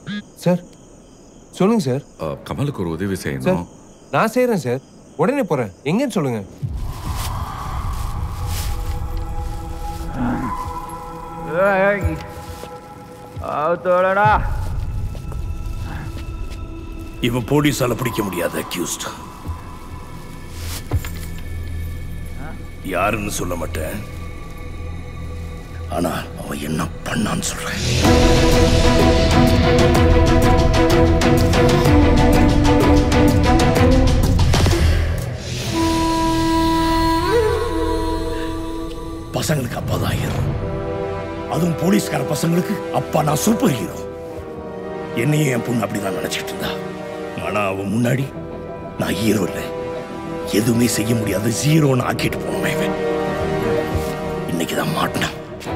sir சொல்லுங்க sir அஹ், கமலுக்கு ஒரு உதவி சார் செய்யணும் நான் செய்கிறேன் சார் உடனே போகிறேன் எங்கன்னு சொல்லுங்க தோழடா இவன் போலீஸால பிடிக்க முடியாத அக்யூஸ்ட் யாருன்னு சொல்ல மாட்டேன் ஆனா அவன் என்ன பண்ணான்னு சொல்றேன் பசங்களுக்கு அப்பா தான் ஹீரோ அதுவும் போலீஸ்கார பசங்களுக்கு அப்பா நான் சூப்பர் ஹீரோ என்னையும் என் பொண்ணு அப்படிதான் நினைச்சிட்டு இருந்தா ஆனா அவன் முன்னாடி நான் ஹீரோ இல்லை எதுவுமே செய்ய முடியாத ஜீரோன்னு ஆக்கிட்டு போனவன் இவன் இன்னைக்கு தான் மாட்டினான்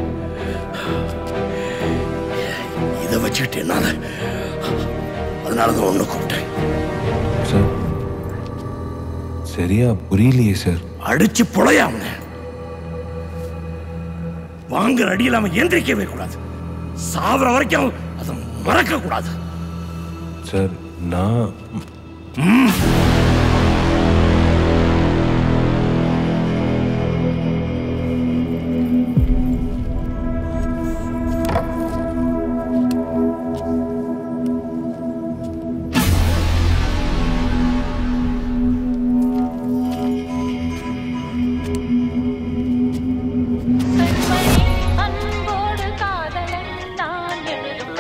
இதை வச்சுக்கிட்டு என்னால அதனாலதான் ஒண்ணு கூப்பிட்டேன் சார் சரியா புரியலையே சார் அடிச்சு பொழையாம வாங்குற அடியில் அவன் எந்திரிக்கவே கூடாது சாவர வரைக்கும் அதை மறக்க கூடாது சார் நான் அன்போடு காதலன் நான் எழுதும்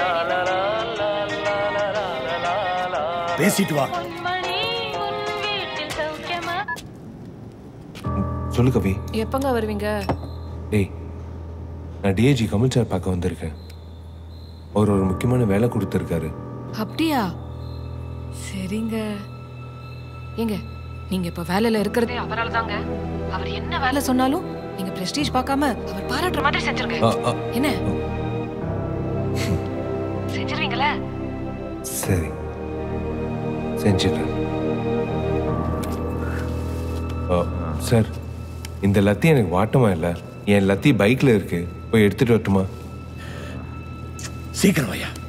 பேசிட்டு வா மணி உன் வீட்டில் சௌக்கியமா சொல்லு கவி எப்பங்க வருவீங்க டேய் நான் டிஏஜி கமல் சார் பார்க்க வந்திருக்கேன் அவர் ஒரு முக்கியமான வேலை கொடுத்துருக்காரு அப்படியா சரிங்க ஏங்க நீங்க இப்ப வேலையில இருக்கிறதே அவரால தாங்க அவர் என்ன வேலை சொன்னாலும் நீங்க பிரஸ்டீஜ் பார்க்காம அவர் பாராட்டுற மாதிரி செஞ்சிருங்க ஆ, ஆ, என்ன செஞ்சிருவீங்களா சரி செஞ்சிடுறேன் ஆ, சார் இந்த லத்தி எனக்கு வாட்டமா இல்லை என் லத்தி பைக்கில் இருக்கு போய் எடுத்துட்டு வரட்டுமா சீக்கிரம் ஐயா